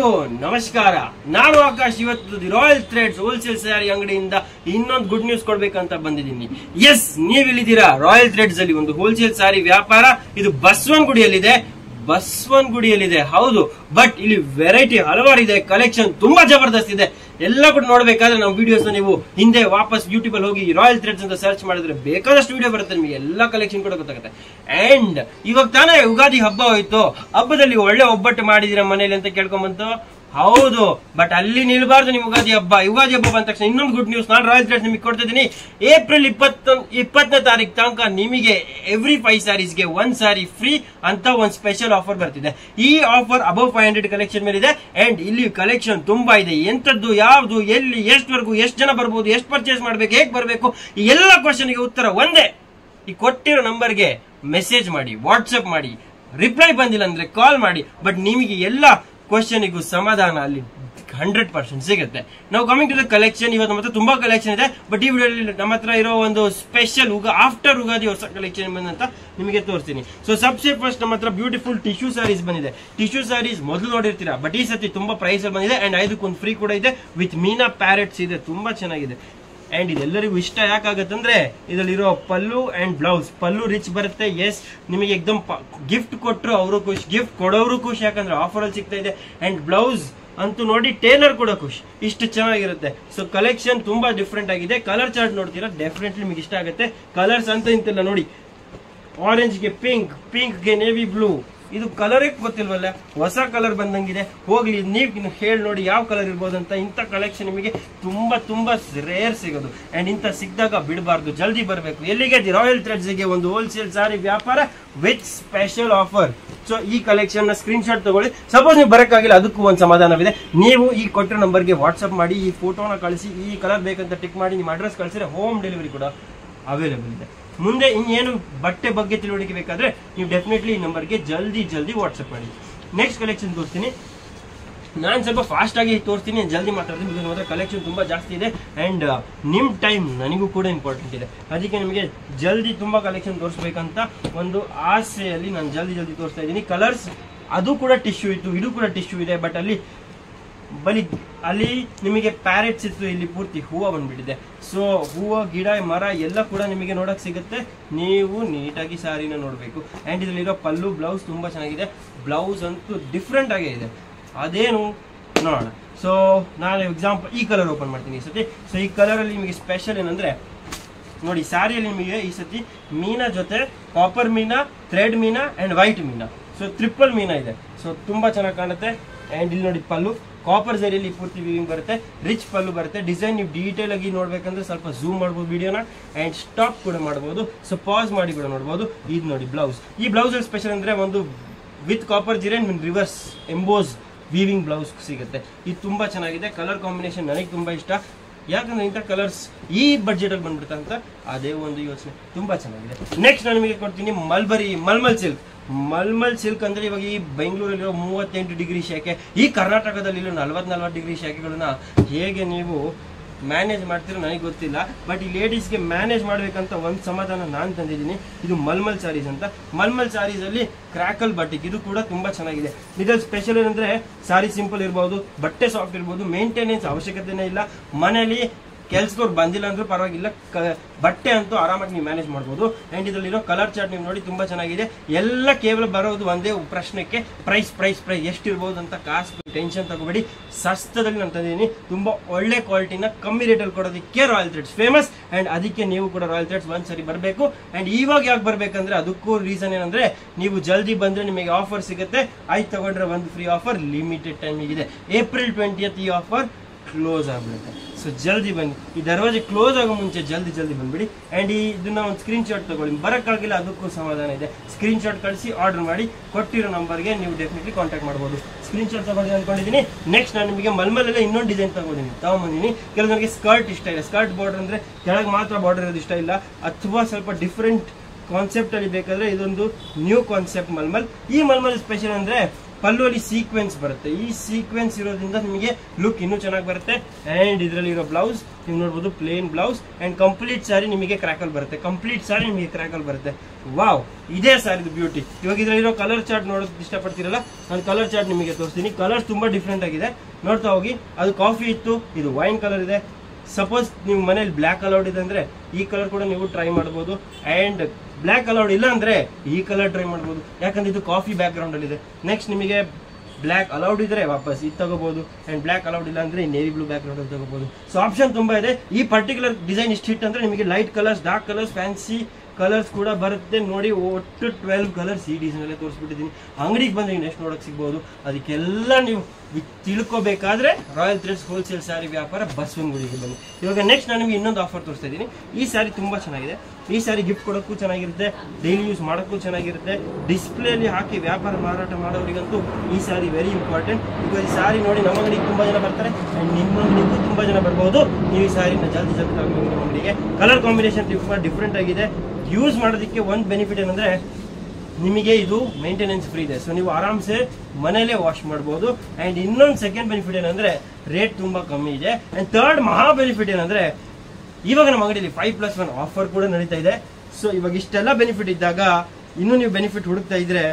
ಎಲ್ರಿಗೂ ನಮಸ್ಕಾರ ನಾನು ಆಕಾಶ್ ಇವತ್ತು the royal threads wholesale sari ಅಂಗಡಿಯಿಂದ ಇನ್ನೊಂದು ಗುಡ್ ನ್ಯೂಸ್ ಕೊಡ್ಬೇಕಂತ ಬಂದಿದ್ದೀನಿ ಎಸ್ ನೀವ್ ಇಲ್ಲಿದ್ದೀರಾ ರಾಯಲ್ ಥ್ರೆಡ್ಸ್ ಅಲ್ಲಿ ಒಂದು ಹೋಲ್ಸೇಲ್ ಸ್ಯಾರಿ ವ್ಯಾಪಾರ ಇದು ಬಸವನಗುಡಿಯಲ್ಲಿದೆ ಬಸವನಗುಡಿಯಲ್ಲಿದೆ ಹೌದು ಬಟ್ ಇಲ್ಲಿ ವೆರೈಟಿ ಹಲವಾರು ಇದೆ ಕಲೆಕ್ಷನ್ ತುಂಬಾ ಜಬರ್ದಸ್ತ್ ಇದೆ ಎಲ್ಲ ಕೂಡ ನೋಡ್ಬೇಕಾದ್ರೆ ನಾವು ವಿಡಿಯೋಸ್ ನೀವು ಹಿಂದೆ ವಾಪಸ್ ಯೂಟ್ಯೂಬ್ ಅಲ್ಲಿ ಹೋಗಿ ರಾಯಲ್ ಥ್ರೆಡ್ಸ್ ಅಂತ ಸರ್ಚ್ ಮಾಡಿದ್ರೆ ಬೇಕಾದಷ್ಟು ವಿಡಿಯೋ ಬರುತ್ತೆ ನಿಮಗೆ ಎಲ್ಲ ಕಲೆಕ್ಷನ್ ಕೂಡ ಗೊತ್ತಾಗುತ್ತೆ ಅಂಡ್ ಇವಾಗ ತಾನೇ ಯುಗಾದಿ ಹಬ್ಬ ಹೋಯ್ತು ಹಬ್ಬದಲ್ಲಿ ಒಳ್ಳೆ ಒಬ್ಬಟ್ಟು ಮಾಡಿದಿರ ಮನೇಲಿ ಅಂತ ಕೇಳ್ಕೊಂಬಂತು ಹೌದು ಬಟ್ ಅಲ್ಲಿ ನಿಲ್ಬಾರ್ದು ನಿಮ್ ಯುಗಾದಿ ಹಬ್ಬ ಯುಗಾದಿ ಹಬ್ಬ ಬಂದ ತಕ್ಷಣ ಇನ್ನೊಂದು ಗುಡ್ ನ್ಯೂಸ್ ನಾನು ರಾಯಲ್ ಥ್ರೆಡ್ಸ್ ನಿಮಗೆ ಕೊಡ್ತಾ ಇದ್ದೀನಿ ಏಪ್ರಿಲ್ ಇಪ್ಪತ್ತ ಇಪ್ಪತ್ತನೇ ತಾರೀಕು ತನಕ ನಿಮಗೆ ಎವ್ರಿ ಫೈವ್ ಸ್ಯಾರೀಸ್ಗೆ ಒಂದ್ ಸ್ಯಾರಿ ಫ್ರೀ ಅಂತ ಒಂದು ಸ್ಪೆಷಲ್ ಆಫರ್ ಬರ್ತಿದೆ ಈ offer above five hundred collection ಮೇಲೆ ಇದೆ ಅಂಡ್ ಇಲ್ಲಿ ಕಲೆಕ್ಷನ್ ತುಂಬಾ ಇದೆ ಎಂತದ್ದು ಯಾವ್ದು ಎಲ್ಲಿ ಎಷ್ಟವರೆಗೂ ಎಷ್ಟು ಜನ ಬರ್ಬೋದು ಎಷ್ಟು ಪರ್ಚೇಸ್ ಮಾಡ್ಬೇಕು ಹೇಗೆ ಬರಬೇಕು ಈ ಎಲ್ಲ ಕ್ವಶನ್ಗೆ ಉತ್ತರ ಒಂದೇ ಈ ಕೊಟ್ಟಿರೋ ನಂಬರ್ಗೆ ಮೆಸೇಜ್ ಮಾಡಿ ವಾಟ್ಸಪ್ ಮಾಡಿ ರಿಪ್ಲೈ ಬಂದಿಲ್ಲ ಅಂದ್ರೆ ಕಾಲ್ ಮಾಡಿ ಬಟ್ ನಿಮಗೆ ಎಲ್ಲ ಕ್ವಶನಿಗೂ ಸಮಾಧಾನ ಅಲ್ಲಿ ಹಂಡ್ರೆಡ್ ಪರ್ಸೆಂಟ್ ಸಿಗುತ್ತೆ ನಾವು ಕಮಿಂಗ್ ಟು ದ ಕಲೆಕ್ಷನ್ ಇವತ್ತು ನಮ್ಮ ಹತ್ರ ತುಂಬಾ ಕಲೆಕ್ಷನ್ ಇದೆ ಬಟ್ ಈ ವಿಡಿಯೋದಲ್ಲಿ ನಮ್ಮ ಹತ್ರ ಇರೋ ಒಂದು ಸ್ಪೆಷಲ್ ಉಗ ಆಫ್ಟರ್ ಉಗಾದಿ ಹೊಸ ಕಲೆಕ್ಷನ್ ಬಂದಂತ ನಿಮಗೆ ತೋರಿಸ್ತೀನಿ ಸೊ ಸಬ್ಸೆ ಫಸ್ಟ್ ನಮ್ಮ ಹತ್ರ ಬ್ಯೂಟಿಫುಲ್ ಟಿಶ್ಯೂ ಸ್ಯಾರೀಸ್ ಬಂದಿದೆ ಟಿಶ್ಯೂ ಸ್ಯಾರೀಸ್ ಮೊದಲು ನೋಡಿರ್ತೀರಾ ಬಟ್ ಈ ಸತಿ ತುಂಬಾ ಪ್ರೈಸ್ ಅಲ್ಲಿ ಬಂದಿದೆ ಅಂಡ್ ಐದಕ್ಕೊಂದು ಫ್ರೀ ಕೂಡ ಇದೆ ವಿತ್ ಮೀನಾ ಪ್ಯಾರೆಟ್ಸ್ ಇದೆ ತುಂಬಾ ಚೆನ್ನಾಗಿದೆ ಅಂಡ್ ಇದೆಲ್ಲರಿಗೂ ಇಷ್ಟ ಯಾಕಾಗತ್ತಂದ್ರೆ ಇದರಲ್ಲಿರೋ pallu and blouse pallu rich ಬರುತ್ತೆ ಎಸ್ ನಿಮಗೆ ಎಕ್ದಮ್ ಗಿಫ್ಟ್ ಕೊಟ್ಟರು ಅವರು ಖುಷಿ ಗಿಫ್ಟ್ ಕೊಡೋರು ಖುಷಿ ಯಾಕಂದ್ರೆ ಆಫರ್ ಅಲ್ಲಿ ಸಿಗ್ತಾ ಇದೆ ಅಂಡ್ ಬ್ಲೌಸ್ ಅಂತೂ ನೋಡಿ ಟೇಲರ್ ಕೂಡ ಖುಷಿ ಇಷ್ಟು ಚೆನ್ನಾಗಿರುತ್ತೆ ಸೊ ಕಲೆಕ್ಷನ್ ತುಂಬಾ ಡಿಫ್ರೆಂಟ್ ಆಗಿದೆ ಕಲರ್ ಚಾರ್ಟ್ ನೋಡ್ತೀರಾ ಡೆಫಿನೆಟ್ಲಿ ನಿಮಗೆ ಇಷ್ಟ ಆಗುತ್ತೆ ಕಲರ್ಸ್ ಅಂತ ಇಂತಿಲ್ಲ ನೋಡಿ ಆರೆಂಜ್ಗೆ ಪಿಂಕ್ ಪಿಂಕ್ಗೆ ನೇವಿ ಬ್ಲೂ ಇದು ಕಲರೇ ಗೊತ್ತಿಲ್ವಲ್ಲ ಹೊಸ ಕಲರ್ ಬಂದಂಗಿದೆ ಹೋಗ್ಲಿ ನೀವು ಹೇಳಿ ನೋಡಿ ಯಾವ ಕಲರ್ ಇರ್ಬೋದು ಅಂತ ಇಂಥ ಕಲೆಕ್ಷನ್ ನಿಮಗೆ ತುಂಬಾ ತುಂಬಾ ರೇರ್ ಸಿಗೋದು ಅಂಡ್ ಇಂಥ ಸಿಕ್ಕಿದಾಗ ಬಿಡಬಾರ್ದು ಜಲ್ದಿ ಬರಬೇಕು ಎಲ್ಲಿಗೆ ದಿ ರಾಯಲ್ ಥ್ರೆಡ್ಸ್ಗೆ ಒಂದು ಹೋಲ್ಸೇಲ್ ಸಾರಿ ವ್ಯಾಪಾರ ವಿತ್ ಸ್ಪೆಷಲ್ ಆಫರ್ ಸೊ ಈ ಕಲೆಕ್ಷನ್ ನ ಸ್ಕ್ರೀನ್ ಶಾಟ್ ತಗೊಳ್ಳಿ ಸಪೋಸ್ ನೀವು ಬರಕ್ಕಾಗಿಲ್ಲ ಅದಕ್ಕೂ ಒಂದು ಸಮಾಧಾನವಿದೆ ನೀವು ಈ ಕೊಟ್ಟಿರೋ ನಂಬರ್ಗೆ ವಾಟ್ಸ್ಆಪ್ ಮಾಡಿ ಈ ಫೋಟೋನ ಕಳಿಸಿ ಈ ಕಲರ್ ಬೇಕಂತ ಟಿಕ್ ಮಾಡಿ ನಿಮ್ಮ ಅಡ್ರೆಸ್ ಕಳಿಸಿದ್ರೆ ಹೋಮ್ ಡೆಲಿವರಿ ಕೂಡ ಅವೈಲೇಬಲ್ ಇದೆ ಮುಂದೆ ಇನ್ನೇನು ಬಟ್ಟೆ ಬಗ್ಗೆ ತಿಳುವಳಿಕೆ ಬೇಕಾದ್ರೆ ನೀವು ಡೆಫಿನೆಟ್ಲಿ ಈ ನಂಬರ್ಗೆ ಜಲ್ದಿ ಜಲ್ದಿ ವಾಟ್ಸಪ್ ಮಾಡಿ ನೆಕ್ಸ್ಟ್ ಕಲೆಕ್ಷನ್ ತೋರಿಸ್ತೀನಿ ನಾನು ಸ್ವಲ್ಪ ಫಾಸ್ಟ್ ಆಗಿ ತೋರಿಸ್ತೀನಿ ಜಲ್ದಿ ಮಾತಾಡ್ತೀನಿ ಬಿಕಾಸ್ ಮಾತ್ರ ಕಲೆಕ್ಷನ್ ತುಂಬಾ ಜಾಸ್ತಿ ಇದೆ ಅಂಡ್ ನಿಮ್ ಟೈಮ್ ನನಗೂ ಕೂಡ ಇಂಪಾರ್ಟೆಂಟ್ ಇದೆ ಅದಕ್ಕೆ ನಿಮಗೆ ಜಲ್ದಿ ತುಂಬಾ ಕಲೆಕ್ಷನ್ ತೋರಿಸ್ಬೇಕಂತ ಒಂದು ಆಸೆಯಲ್ಲಿ ನಾನು ಜಲ್ದಿ ಜಲ್ದಿ ತೋರಿಸ್ತಾ ಇದ್ದೀನಿ ಕಲರ್ಸ್ ಅದು ಕೂಡ ಟಿಶ್ಯೂ ಇತ್ತು ಇದು ಕೂಡ ಟಿಶ್ಯೂ ಇದೆ ಬಟ್ ಅಲ್ಲಿ ಬಲಿ ಅಲ್ಲಿ ನಿಮಗೆ ಪ್ಯಾರೆಟ್ಸ್ ಇತ್ತು ಇಲ್ಲಿ ಪೂರ್ತಿ ಹೂವು ಬಂದ್ಬಿಟ್ಟಿದೆ ಸೊ ಹೂವು ಗಿಡ ಮರ ಎಲ್ಲ ಕೂಡ ನಿಮಗೆ ನೋಡಕ್ ಸಿಗುತ್ತೆ ನೀವು ನೀಟಾಗಿ ಸಾರಿನ ನೋಡಬೇಕು ಅಂಡ್ ಇದರಲ್ಲಿರೋ ಪಲ್ಲು ಬ್ಲೌಸ್ ತುಂಬಾ ಚೆನ್ನಾಗಿದೆ ಬ್ಲೌಸ್ ಅಂತೂ ಡಿಫ್ರೆಂಟ್ ಆಗೇ ಇದೆ ಅದೇನು ನೋಡೋಣ ಸೊ ನಾನು ಎಕ್ಸಾಂಪಲ್ ಈ ಕಲರ್ ಓಪನ್ ಮಾಡ್ತೀನಿ ಈ ಸತಿ ಸೊ ಈ ಕಲರಲ್ಲಿ ನಿಮಗೆ ಸ್ಪೆಷಲ್ ಏನಂದ್ರೆ ನೋಡಿ ಸ್ಯಾರಿಯಲ್ಲಿ ನಿಮಗೆ ಈ ಸತಿ ಮೀನಾ ಜೊತೆ copper meena thread meena and white meena so triple meena ಇದೆ ಸೊ ತುಂಬಾ ಚೆನ್ನಾಗಿ ಕಾಣುತ್ತೆ ಅಂಡ್ ಇಲ್ಲಿ ನೋಡಿ ಪಲ್ಲು ಕಾಪರ್ ಜರಿಯಲ್ಲಿ ಪೂರ್ತಿ ವಿವಿಂಗ್ ಬರುತ್ತೆ ರಿಚ್ ಪಲ್ಲು ಬರುತ್ತೆ ಡಿಸೈನ್ ನೀವು ಡೀಟೇಲ್ ಆಗಿ ನೋಡ್ಬೇಕಂದ್ರೆ ಸ್ವಲ್ಪ ಝೂಮ್ ಮಾಡ್ಬೋದು ವಿಡಿಯೋನ ಅಂಡ್ ಸ್ಟಾಪ್ ಕೂಡ ಮಾಡ್ಬೋದು ಸೊ ಪಾಸ್ ಮಾಡಿ ಕೂಡ ನೋಡ್ಬೋದು ಇದು ನೋಡಿ ಬ್ಲೌಸ್ ಈ ಬ್ಲೌಸ್ ಸ್ಪೆಷಲ್ ಅಂದ್ರೆ ಒಂದು ವಿತ್ ಕಾಪರ್ ಜಿರೆ and reverse emboss weaving blouse ಸಿಗುತ್ತೆ ಇದು ತುಂಬಾ ಚೆನ್ನಾಗಿದೆ ಕಲರ್ ಕಾಂಬಿನೇಷನ್ ನನಗೆ ತುಂಬಾ ಇಷ್ಟ ಯಾಕಂದ್ರೆ ಇಂಥ ಕಲರ್ಸ್ ಈ ಬಡ್ಜೆಟ್ ಅಲ್ಲಿ ಬಂದ್ಬಿಡುತ್ತೆ ಅಂತ ಅದೇ ಒಂದು ಯೋಚನೆ ತುಂಬಾ ಚೆನ್ನಾಗಿದೆ ನೆಕ್ಸ್ಟ್ ನಾನು ನಿಮಗೆ ಕೊಡ್ತೀನಿ mulberry mulmul silk mulmul silk ಅಂದ್ರೆ ಇವಾಗ ಈ ಬೆಂಗಳೂರಲ್ಲಿರೋ ಮೂವತ್ತೆಂಟು ಡಿಗ್ರಿ ಶೆಕೆ ಈ ಕರ್ನಾಟಕದಲ್ಲಿ ನಲ್ವತ್ ನಲ್ವತ್ತು ಡಿಗ್ರಿ ಶೆಕೆಗಳನ್ನ ಹೇಗೆ ನೀವು ಮ್ಯಾನೇಜ್ ಮಾಡ್ತಿರೋ ನನಗೆ ಗೊತ್ತಿಲ್ಲ ಬಟ್ ಈ ಲೇಡೀಸ್ಗೆ ಮ್ಯಾನೇಜ್ ಮಾಡ್ಬೇಕಂತ ಒಂದು ಸಮಾಧಾನ ನಾನು ತಂದಿದ್ದೀನಿ ಇದು ಮಲ್ಮಲ್ ಸಾರೀಸ್ ಅಂತ ಮಲ್ಮಲ್ ಸಾರೀಸ್ ಅಲ್ಲಿ ಕ್ರಾಕಲ್ ಬಟ್ಟಿಕ್ ಇದು ಕೂಡ ತುಂಬಾ ಚೆನ್ನಾಗಿದೆ ಇದ್ರಲ್ಲಿ ಸ್ಪೆಷಲ್ ಏನಂದ್ರೆ ಸಾರಿ ಸಿಂಪಲ್ ಇರ್ಬೋದು ಬಟ್ಟೆ ಸಾಫ್ಟ್ ಇರ್ಬೋದು ಮೇಂಟೆನೆನ್ಸ್ ಅವಶ್ಯಕತೆನೇ ಇಲ್ಲ ಮನೇಲಿ ಕೆಲ್ಸದವ್ರು ಬಂದಿಲ್ಲ ಅಂದ್ರೂ ಪರವಾಗಿಲ್ಲ ಕ- ಬಟ್ಟೆ ಅಂತೂ ಆರಾಮಾಗಿ ನೀವು ಮ್ಯಾನೇಜ್ ಮಾಡ್ಬೋದು ಅಂಡ್ ಇದರಲ್ಲಿರೋ ಕಲರ್ ಚಾರ್ಟ್ ನೀವು ನೋಡಿ ತುಂಬಾ ಚೆನ್ನಾಗಿದೆ ಎಲ್ಲ ಕೇವಲ ಬರೋದು ಒಂದೇ ಪ್ರಶ್ನೆಗೆ ಪ್ರೈಸ್ ಪ್ರೈಸ್ ಪ್ರೈಸ್ ಎಷ್ಟಿರ್ಬೋದು ಅಂತ ಕಾಸು ಟೆನ್ಷನ್ ತಗೋಬೇಡಿ ಸಸ್ತದಲ್ಲಿ ನಾನು ತಂದಿದ್ದೀನಿ ತುಂಬಾ ಒಳ್ಳೆ ಕ್ವಾಲಿಟಿನ ಕಮ್ಮಿ ರೇಟಲ್ಲಿ ಕೊಡೋದಕ್ಕೆ ರಾಯಲ್ ಥ್ರೆಡ್ಸ್ ಫೇಮಸ್ ಅಂಡ್ ಅದಕ್ಕೆ ನೀವು ಕೂಡ ರಾಯಲ್ ಥ್ರೆಡ್ಸ್ ಒಂದ್ಸರಿ ಬರಬೇಕು ಅಂಡ್ ಇವಾಗ ಯಾಕೆ ಬರ್ಬೇಕಂದ್ರೆ ಅದಕ್ಕೂ ರೀಸನ್ ಏನಂದ್ರೆ ನೀವು ಜಲ್ದಿ ಬಂದ್ರೆ ನಿಮಗೆ ಆಫರ್ ಸಿಗುತ್ತೆ ಆಯ್ತು ತಗೊಂಡ್ರೆ ಒಂದು ಫ್ರೀ ಆಫರ್ ಲಿಮಿಟೆಡ್ ಟೈಮಿಗಿದೆ ಏಪ್ರಿಲ್ ಟ್ವೆಂಟಿಯತ್ ಈ ಆಫರ್ ಕ್ಲೋಸ್ ಆಗ್ಬಿಡುತ್ತೆ ಸೊ ಜಲ್ದಿ ಬನ್ನಿ ಈ ದರ್ವಾಜೆ ಕ್ಲೋಸ್ ಆಗೋ ಮುಂಚೆ ಜಲ್ದಿ ಜಲ್ದಿ ಬಂದ್ಬಿಡಿ ಅಂಡ್ ಈ ಇದನ್ನ ಒಂದು ಸ್ಕ್ರೀನ್ ಶಾಟ್ ತಗೊಳ್ಳಿ ಬರೋಕ್ಕಾಗಿಲ್ಲ ಅದಕ್ಕೂ ಸಮಾಧಾನ ಇದೆ ಸ್ಕ್ರೀನ್ ಶಾಟ್ ಕಳಿಸಿ ಆರ್ಡರ್ ಮಾಡಿ ಕೊಟ್ಟಿರೋ ನಂಬರ್ಗೆ ನೀವು ಡೆಫಿನೆಟ್ಲಿ ಕಾಂಟ್ಯಾಕ್ಟ್ ಮಾಡ್ಬೋದು ಸ್ಕ್ರೀನ್ ಶಾಟ್ ತಗೊಂಡು ಅನ್ಕೊಂಡಿದ್ದೀನಿ ನೆಕ್ಸ್ಟ್ ನಾನು ನಿಮಗೆ ಮಲ್ಮಲಲ್ಲ ಇನ್ನೊಂದು ಡಿಸೈನ್ ತಗೊಂಡಿದ್ದೀನಿ ತಗೊಂಬಂದಿನಿ ಕೆಲವರಿಗೆ ಸ್ಕರ್ಟ್ ಇಷ್ಟ ಇಲ್ಲ ಸ್ಕರ್ಟ್ ಬಾರ್ಡರ್ ಅಂದ್ರೆ ಕೆಳಗೆ ಮಾತ್ರ ಬಾರ್ಡರ್ ಇರೋದು ಇಷ್ಟ ಇಲ್ಲ ಅಥವಾ ಸ್ವಲ್ಪ ಡಿಫ್ರೆಂಟ್ ಕಾನ್ಸೆಪ್ಟ್ ಅಲ್ಲಿ ಬೇಕಾದ್ರೆ ಇದೊಂದು ನ್ಯೂ ಕಾನ್ಸೆಪ್ಟ್ ಮಲ್ಮಲ್ ಈ ಮಲ್ಮಲ್ ಸ್ಪೆಷಲ್ ಅಂದ್ರೆ ಪಲ್ಲುವಲ್ಲಿ ಸೀಕ್ವೆನ್ಸ್ ಬರುತ್ತೆ ಈ ಸೀಕ್ವೆನ್ಸ್ ಇರೋದ್ರಿಂದ ನಿಮಗೆ ಲುಕ್ ಇನ್ನೂ ಚೆನ್ನಾಗಿ ಬರುತ್ತೆ ಅಂಡ್ ಇದರಲ್ಲಿ ಇರೋ ಬ್ಲೌಸ್ ನೀವು ನೋಡ್ಬೋದು plain blouse and complete sari ನಿಮಗೆ ಕ್ರ್ಯಾಕಲ್ ಬರುತ್ತೆ ಕಂಪ್ಲೀಟ್ ಸಾರಿ ನಿಮಗೆ ಕ್ರ್ಯಾಕಲ್ ಬರುತ್ತೆ ವಾವ್ ಇದೇ ಸಾರ್ ಇದು ಬ್ಯೂಟಿ ಇವಾಗ ಇದರಲ್ಲಿರೋ ಕಲರ್ ಚಾರ್ಟ್ ನೋಡೋದಕ್ಕೆ ಇಷ್ಟಪಡ್ತೀರಲ್ಲ ನಾನು ಕಲರ್ ಚಾರ್ಟ್ ನಿಮಗೆ ತೋರಿಸ್ತೀನಿ ಕಲರ್ಸ್ ತುಂಬಾ ಡಿಫ್ರೆಂಟ್ ಆಗಿದೆ ನೋಡ್ತಾ ಹೋಗಿ ಅದು ಕಾಫಿ ಇತ್ತು ಇದು ವೈನ್ ಕಲರ್ ಇದೆ ಸಪೋಸ್ ನೀವು ಮನೇಲಿ ಬ್ಲ್ಯಾಕ್ ಅಲೌಡ್ ಇದೆ ಅಂದ್ರೆ ಈ ಕಲರ್ ಕೂಡ ನೀವು ಟ್ರೈ ಮಾಡ್ಬೋದು ಅಂಡ್ ಬ್ಲ್ಯಾಕ್ ಅಲೌಡ್ ಇಲ್ಲ ಅಂದ್ರೆ ಈ ಕಲರ್ ಟ್ರೈ ಮಾಡ್ಬೋದು ಯಾಕಂದ್ರೆ ಇದು ಕಾಫಿ ಬ್ಯಾಕ್ ಗ್ರೌಂಡ್ ಅಲ್ಲಿ ಇದೆ ನೆಕ್ಸ್ಟ್ ನಿಮಗೆ ಬ್ಲ್ಯಾಕ್ ಅಲೌಡ್ ಇದ್ರೆ ವಾಪಸ್ ಇದು ತಗೋಬಹುದು ಅಂಡ್ ಬ್ಲ್ಯಾಕ್ ಅಲೌಡ್ ಇಲ್ಲ ಅಂದ್ರೆ ನೇವಿ ಬ್ಲೂ ಬ್ಯಾಕ್ ಗ್ರೌಂಡ್ ಅಲ್ಲಿ ತಗೋಬಹುದು ಸೊ ಆಪ್ಷನ್ ತುಂಬಾ ಇದೆ ಈ ಪರ್ಟಿಕ್ಯುಲರ್ ಡಿಸೈನ್ ಇಷ್ಟು ಹಿಟ್ ಅಂದ್ರೆ ನಿಮಗೆ light colours dark colours fancy colours ಕೂಡ ಬರುತ್ತೆ ನೋಡಿ ಒಟ್ಟು ಟ್ವೆಲ್ವ್ ಕಲರ್ಸ್ ಈ ಡಿಸೈನ್ ಅಲ್ಲೇ ತೋರಿಸ್ಬಿಟ್ಟಿದ್ದೀನಿ ಅಂಗಡಿಗೆ ಬಂದ್ರೆ ನೆಕ್ಸ್ಟ್ ನೋಡಕ್ ಸಿಗ್ಬೋದು ಅದಕ್ಕೆಲ್ಲ ನೀವು ವಿ- ತಿಳ್ಕೊಬೇಕಾದ್ರೆ ರಾಯಲ್ ಥ್ರೆಡ್ಸ್ ಹೋಲ್ಸೇಲ್ ಸ್ಯಾರಿ ವ್ಯಾಪಾರ ಬಸವನಗುಡಿಗೆ ಬನ್ನಿ ಇವಾಗ ನೆಕ್ಸ್ಟ್ ನಾನು ನಿಮಗೆ ಇನ್ನೊಂದು ಆಫರ್ ತೋರಿಸ್ತಾ ಇದ್ದೀನಿ ಈ ಸ್ಯಾರಿ ತುಂಬಾ ಚೆನ್ನಾಗಿದೆ ಈ ಸ್ಯಾರಿ ಗಿಫ್ಟ್ ಕೊಡೋಕ್ಕೂ ಚೆನ್ನಾಗಿರುತ್ತೆ ಡೈಲಿ ಯೂಸ್ ಮಾಡೋಕ್ಕೂ ಚೆನ್ನಾಗಿರುತ್ತೆ ಡಿಸ್ಪ್ಲೇಲಿ ಹಾಕಿ ವ್ಯಾಪಾರ ಮಾರಾಟ ಮಾಡೋರಿಗಂತೂ ಈ ಸ್ಯಾರಿ ವೆರಿ ಇಂಪಾರ್ಟೆಂಟ್ ಬಿಕಾಸ್ ಈ ಸ್ಯಾರಿ ನೋಡಿ ನಮ್ಮ ಅಂಗಡಿಗೆ ತುಂಬಾ ಜನ ಬರ್ತಾರೆ ಅಂಡ್ ನಿಮ್ಮ ಅಂಗಡಿಗೂ ತುಂಬಾ ಜನ ಬರ್ಬೋದು ನೀವು ಈ ಸ್ಯಾರಿನ ಜಲ್ದಿ ಜಲ್ದಿ ತಗೊಂಡು ನಿಮ್ಮ ಅಂಗಡಿಗೆ ಕಲರ್ ಕಾಂಬಿನೇಷನ್ ತುಂಬಾ ಡಿಫ್ರೆಂಟ್ ಆಗಿದೆ ಯೂಸ್ ಮಾಡೋದಕ್ಕೆ ಒಂದು ಬೆನಿಫಿಟ್ ಏನಂದ್ರೆ ನಿಮಗೆ ಇದು ಮೇಂಟೆನೆನ್ಸ್ ಫ್ರೀ ಇದೆ ಸೊ ನೀವು ಆರಾಮ್ಸೆ ಮನೇಲೆ ವಾಶ್ ಮಾಡ್ಬೋದು ಅಂಡ್ ಇನ್ನೊಂದು ಸೆಕೆಂಡ್ ಬೆನಿಫಿಟ್ ಏನಂದ್ರೆ ರೇಟ್ ತುಂಬಾ ಕಮ್ಮಿ ಇದೆ ಅಂಡ್ ಥರ್ಡ್ ಮಹಾ ಬೆನಿಫಿಟ್ ಏನಂದ್ರೆ ಇವಾಗ ನಮ್ಮ ಅಂಗಡಿಯಲ್ಲಿ ಫೈವ್ ಪ್ಲಸ್ ಒನ್ ಆಫರ್ ಕೂಡ ನಡೀತಾ ಇದೆ ಸೊ ಇವಾಗ ಇಷ್ಟೆಲ್ಲ ಬೆನಿಫಿಟ್ ಇದ್ದಾಗ ಇನ್ನೂ ನೀವು ಬೆನಿಫಿಟ್ ಹುಡುಕ್ತಾ ಇದ್ರೆ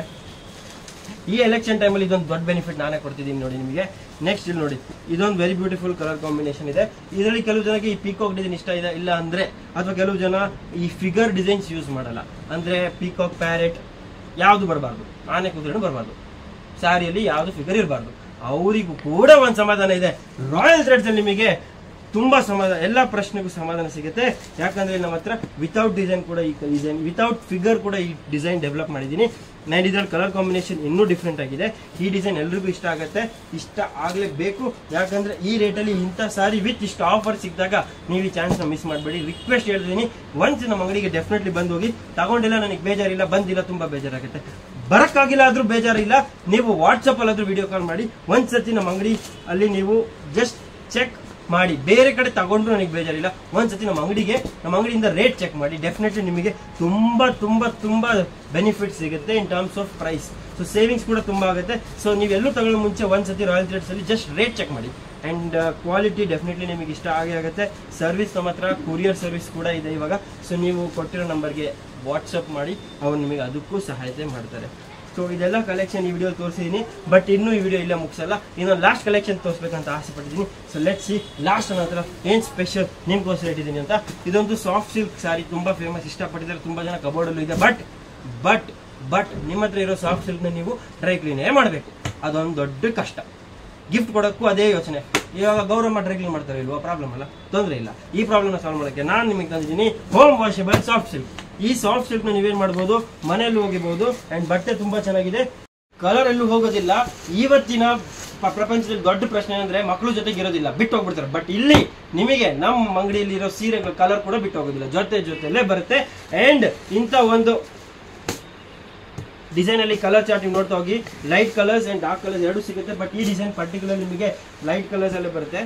ಈ ಎಲೆಕ್ಷನ್ ಟೈಮಲ್ಲಿ ಇದೊಂದು ದೊಡ್ಡ ಬೆನಿಫಿಟ್ ನಾನೇ ಕೊಡ್ತಿದ್ದೀನಿ ನೋಡಿ ನಿಮಗೆ ನೆಕ್ಸ್ಟ್ ಇಲ್ಲಿ ನೋಡಿ ಇದೊಂದು ವೆರಿ ಬ್ಯೂಟಿಫುಲ್ ಕಲರ್ ಕಾಂಬಿನೇಷನ್ ಇದೆ ಇದರಲ್ಲಿ ಕೆಲವು ಜನಕ್ಕೆ ಈ ಪೀಕಾಕ್ ಡಿಸೈನ್ ಇಷ್ಟ ಇದೆ ಇಲ್ಲ ಅಂದ್ರೆ ಅಥವಾ ಕೆಲವು ಜನ ಈ ಫಿಗರ್ ಡಿಸೈನ್ಸ್ ಯೂಸ್ ಮಾಡಲ್ಲ ಅಂದ್ರೆ ಪೀಕಾಕ್ ಪ್ಯಾರೆಟ್ ಯಾವುದು ಬರಬಾರ್ದು ಆನೆ ಕುದುರೆನೂ ಬರಬಾರ್ದು ಸ್ಯಾರಿಯಲ್ಲಿ ಯಾವುದು ಫಿಗರ್ ಇರಬಾರ್ದು ಅವರಿಗೂ ಕೂಡ ಒಂದು ಸಮಾಧಾನ ಇದೆ ರಾಯಲ್ ಥ್ರೆಡ್ಸ್ ಅಲ್ಲಿ ನಿಮಗೆ ತುಂಬಾ ಸಮಾಧಾನ ಎಲ್ಲ ಪ್ರಶ್ನೆಗೂ ಸಮಾಧಾನ ಸಿಗುತ್ತೆ ಯಾಕಂದ್ರೆ ನಮ್ಮ ಹತ್ರ ವಿತೌಟ್ ಡಿಸೈನ್ ಕೂಡ ಈ ಡಿಸೈನ್ ವಿತೌಟ್ ಫಿಗರ್ ಕೂಡ ಈ ಡಿಸೈನ್ ಡೆವಲಪ್ ಮಾಡಿದ್ದೀನಿ ನಾನು ಇದ್ರಲ್ಲಿ ಕಲರ್ ಕಾಂಬಿನೇಷನ್ ಇನ್ನೂ ಡಿಫ್ರೆಂಟ್ ಆಗಿದೆ ಈ ಡಿಸೈನ್ ಎಲ್ರಿಗೂ ಇಷ್ಟ ಆಗುತ್ತೆ ಇಷ್ಟ ಆಗ್ಲೇಬೇಕು ಯಾಕಂದ್ರೆ ಈ ರೇಟಲ್ಲಿ ಇಂಥ ಸಾರಿ ವಿತ್ ಇಷ್ಟು ಆಫರ್ ಸಿಕ್ಕಿದಾಗ ನೀವು ಈ ಚಾನ್ಸ್ನ ಮಿಸ್ ಮಾಡಬೇಡಿ ರಿಕ್ವೆಸ್ಟ್ ಹೇಳ್ತೀನಿ ಒನ್ಸ್ ನಮ್ಮ ಅಂಗಡಿಗೆ ಡೆಫಿನೆಟ್ಲಿ ಬಂದು ಹೋಗಿ ತಗೊಂಡಿಲ್ಲ ನನಗೆ ಬೇಜಾರಿಲ್ಲ ಬಂದಿಲ್ಲ ತುಂಬಾ ಬೇಜಾರಾಗುತ್ತೆ ಬರಕ್ಕಾಗಿಲ್ಲ ಆದ್ರೂ ಬೇಜಾರಿಲ್ಲ ನೀವು ವಾಟ್ಸಪ್ ಅಲ್ಲಾದ್ರೂ ವಿಡಿಯೋ ಕಾಲ್ ಮಾಡಿ ಒಂದ್ಸತಿ ನಮ್ಮ ಅಂಗಡಿ ಅಲ್ಲಿ ನೀವು ಜಸ್ಟ್ ಚೆಕ್ ಮಾಡಿ ಬೇರೆ ಕಡೆ ತಗೊಂಡ್ರು ನನಗೆ ಬೇಜಾರಿಲ್ಲ ಒಂದ್ಸತಿ ನಮ್ಮ ಅಂಗಡಿಗೆ ನಮ್ಮ ಅಂಗಡಿಯಿಂದ ರೇಟ್ ಚೆಕ್ ಮಾಡಿ ಡೆಫಿನೆಟ್ಲಿ ನಿಮಗೆ ತುಂಬಾ ತುಂಬಾ ತುಂಬಾ ಬೆನಿಫಿಟ್ ಸಿಗುತ್ತೆ in terms of price so savings ಕೂಡ ತುಂಬಾ ಆಗುತ್ತೆ ಸೊ ನೀವೆಲ್ಲೂ ತಗೊಳ್ಳೋ ಮುಂಚೆ ಒಂದ್ಸತಿ ರಾಯಲ್ ಥ್ರೆಡ್ಸ್ ಅಲ್ಲಿ ಜಸ್ಟ್ ರೇಟ್ ಚೆಕ್ ಮಾಡಿ ಅಂಡ್ ಕ್ವಾಲಿಟಿ ಡೆಫಿನೆಟ್ಲಿ ನಿಮಗೆ ಇಷ್ಟ ಆಗೇ ಆಗುತ್ತೆ ಸರ್ವಿಸ್ ನಮ್ಮ ಹತ್ರ ಕೊರಿಯರ್ ಸರ್ವಿಸ್ ಕೂಡ ಇದೆ ಇವಾಗ ಸೊ ನೀವು ಕೊಟ್ಟಿರೋ ನಂಬರ್ಗೆ ವಾಟ್ಸಪ್ ಮಾಡಿ ಅವ್ರು ನಿಮಗೆ ಅದಕ್ಕೂ ಸಹಾಯತೆ ಮಾಡ್ತಾರೆ ಸೊ ಇದೆಲ್ಲ ಕಲೆಕ್ಷನ್ ಈ ವಿಡಿಯೋ ತೋರಿಸಿದ್ದೀನಿ ಬಟ್ ಇನ್ನೂ ಈ ವಿಡಿಯೋ ಇಲ್ಲ ಮುಗಿಸಲ್ಲ ಇನ್ನೊಂದು ಲಾಸ್ಟ್ ಕಲೆಕ್ಷನ್ ತೋರಿಸ್ಬೇಕಂತ ಆಸೆ ಪಟ್ಟಿದ್ದೀನಿ ಸೊ ಲೆಟ್ ಸಿ ಲಾಸ್ಟ್ ನನ್ನ ಹತ್ರ ಏನು ಸ್ಪೆಷಲ್ ನಿಮ್ಗೋಸ್ಕರ ಇಟ್ಟಿದ್ದೀನಿ ಅಂತ ಇದೊಂದು ಸಾಫ್ಟ್ ಸಿಲ್ಕ್ ಸಾರಿ ತುಂಬಾ ಫೇಮಸ್ ಇಷ್ಟಪಟ್ಟಿದ್ದಾರೆ ತುಂಬಾ ಜನ ಕಬೋರ್ಡಲ್ಲೂ ಇದೆ ಬಟ್ ಬಟ್ ಬಟ್ ನಿಮ್ಮ ಹತ್ರ ಇರೋ ಸಾಫ್ಟ್ ಸಿಲ್ಕ್ನ ನೀವು ಡ್ರೈ ಕ್ಲೀನೇ ಮಾಡಬೇಕು ಅದೊಂದು ದೊಡ್ಡ ಕಷ್ಟ ಗಿಫ್ಟ್ ಕೊಡೋಕ್ಕೂ ಅದೇ ಯೋಚನೆ ಇವಾಗ ಗೌರವ ಡ್ರೈ ಕ್ಲೀನ್ ಮಾಡ್ತಾರೆ ಇಲ್ವಾ ಪ್ರಾಬ್ಲಮ್ ಅಲ್ಲ ತೊಂದರೆ ಇಲ್ಲ ಈ ಪ್ರಾಬ್ಲಮ್ ಸಾಲ್ವ್ ಮಾಡೋಕ್ಕೆ ನಾನು ನಿಮಗೆ ತಂದಿದ್ದೀನಿ ಹೋಮ್ ವಾಷಬಲ್ ಸಾಫ್ಟ್ ಸಿಲ್ಕ್ ಈ ಸಾಫ್ಟ್ ಸಿಲ್ಕ್ ನ ನೀವೇನ್ ಮಾಡ್ಬೋದು ಮನೆಯಲ್ಲಿ ಹೋಗಿಬಹುದು ಅಂಡ್ ಬಟ್ಟೆ ತುಂಬಾ ಚೆನ್ನಾಗಿದೆ ಕಲರ್ ಎಲ್ಲೂ ಹೋಗೋದಿಲ್ಲ ಇವತ್ತಿನ ಪ- ಪ್ರಪಂಚದಲ್ಲಿ ದೊಡ್ಡ ಪ್ರಶ್ನೆ ಅಂದ್ರೆ ಮಕ್ಕಳು ಜೊತೆಗೆ ಇರೋದಿಲ್ಲ ಬಿಟ್ಟು ಹೋಗ್ಬಿಡ್ತಾರೆ ಬಟ್ ಇಲ್ಲಿ ನಿಮಗೆ ನಮ್ಮ ಅಂಗಡಿಯಲ್ಲಿ ಇರೋ ಸೀರೆಗಳ ಕಲರ್ ಕೂಡ ಬಿಟ್ಟು ಹೋಗೋದಿಲ್ಲ ಜೊತೆ ಜೊತೆಲೇ ಬರುತ್ತೆ ಅಂಡ್ ಇಂಥ ಒಂದು ಡಿಸೈನ್ ಅಲ್ಲಿ ಕಲರ್ ಚಾರ್ಟ್ ನೀವು ನೋಡ್ತಾ ಹೋಗಿ light colours and dark colours ಎರಡು ಸಿಗುತ್ತೆ ಬಟ್ ಈ ಡಿಸೈನ್ ಪರ್ಟಿಕ್ಯುಲರ್ ನಿಮಗೆ ಲೈಟ್ ಕಲರ್ಸ್ ಅಲ್ಲೇ ಬರುತ್ತೆ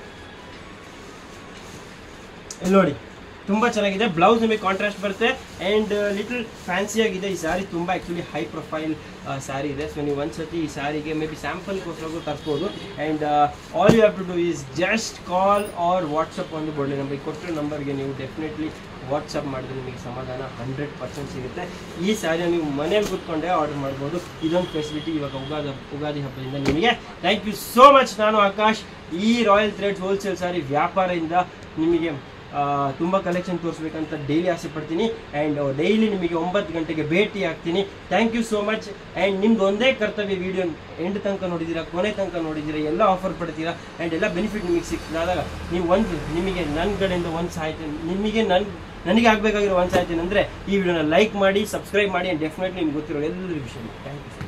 ಇಲ್ಲಿ ನೋಡಿ ತುಂಬಾ ಚೆನ್ನಾಗಿದೆ ಬ್ಲೌಸ್ ನಿಮಗೆ ಕಾಂಟ್ರಾಸ್ಟ್ ಬರುತ್ತೆ ಅಂಡ್ ಲಿಟಲ್ ಫ್ಯಾನ್ಸಿ ಆಗಿದೆ ಈ ಸ್ಯಾರಿ ತುಂಬಾ ಆಕ್ಚುಲಿ ಹೈ ಪ್ರೊಫೈಲ್ ಸ್ಯಾರಿ ಇದೆ ಸೊ ನೀವು ಒಂದ್ಸತಿ ಈ ಸ್ಯಾರಿಗೆ ಮೇ ಬಿ ಸ್ಯಾಂಪಲ್ಗೋಸ್ಕರ ತರಿಸ್ಬೋದು and all you have to do is just call or WhatsApp ಒಂದು ಬೋರ್ಡ್ ನಂಬರ್ ಕೊಟ್ಟಿರೋ ನಂಬರ್ಗೆ ನೀವು ಡೆಫಿನೆಟ್ಲಿ ವಾಟ್ಸಪ್ ಮಾಡಿದ್ರೆ ನಿಮಗೆ ಸಮಾಧಾನ ಹಂಡ್ರೆಡ್ ಪರ್ಸೆಂಟ್ ಸಿಗುತ್ತೆ ಈ ಸ್ಯಾರಿನ ನೀವು ಮನೇಲಿ ಕೂತ್ಕೊಂಡೇ ಆರ್ಡರ್ ಮಾಡ್ಬೋದು ಇದೊಂದು ಫೆಸಿಲಿಟಿ ಇವಾಗ ಉಗಾದಿ ಉಗಾದಿ ಹಬ್ಬದಿಂದ ನಿಮಗೆ ಥ್ಯಾಂಕ್ ಯು ಸೋ ಮಚ್ ನಾನು ಆಕಾಶ್ ಈ ರಾಯಲ್ ಥ್ರೆಡ್ಸ್ ಹೋಲ್ಸೇಲ್ ಸ್ಯಾರಿ ವ್ಯಾಪಾರದಿಂದ ನಿಮಗೆ ಆ, ತುಂಬಾ ಕಲೆಕ್ಷನ್ ತೋರಿಸ್ಬೇಕಂತ ಡೈಲಿ ಆಸೆ ಪಡ್ತೀನಿ ಆ್ಯಂಡ್ ಡೈಲಿ ನಿಮಗೆ ಒಂಬತ್ತು ಗಂಟೆಗೆ ಭೇಟಿ ಆಗ್ತೀನಿ thank you so much and ನಿಮ್ದು ಒಂದೇ ಕರ್ತವ್ಯ ವಿಡಿಯೋ ಎಂಡ್ ತನಕ ನೋಡಿದ್ದೀರಾ ಕೊನೆ ತನಕ ನೋಡಿದ್ದೀರಾ ಎಲ್ಲ ಆಫರ್ ಪಡ್ತೀರಾ ಆ್ಯಂಡ್ ಎಲ್ಲ ಬೆನಿಫಿಟ್ ನಿಮಗೆ ಸಿಕ್ಕಿದಾಗ ನೀವು ಒಂದು ನಿಮಗೆ ನನ್ನ ಕಡೆಯಿಂದ ಒಂದು ಸಹಾಯತೆ ನಿಮಗೆ ನನ್ನ ನನಗೆ ಆಗಬೇಕಾಗಿರೋ ಒಂದು ಸಹಾಯತೆ ಅಂದರೆ ಈ ವಿಡಿಯೋನ ಲೈಕ್ ಮಾಡಿ ಸಬ್ಸ್ಕ್ರೈಬ್ ಮಾಡಿ ಆ್ಯಂಡ್ ಡೆಫಿನೆಟ್ಲಿ ನಿಮ್ಗೆ ಗೊತ್ತಿರೋ ಎಲ್ಲ ವಿಷಯ ಥ್ಯಾಂಕ್ ಯು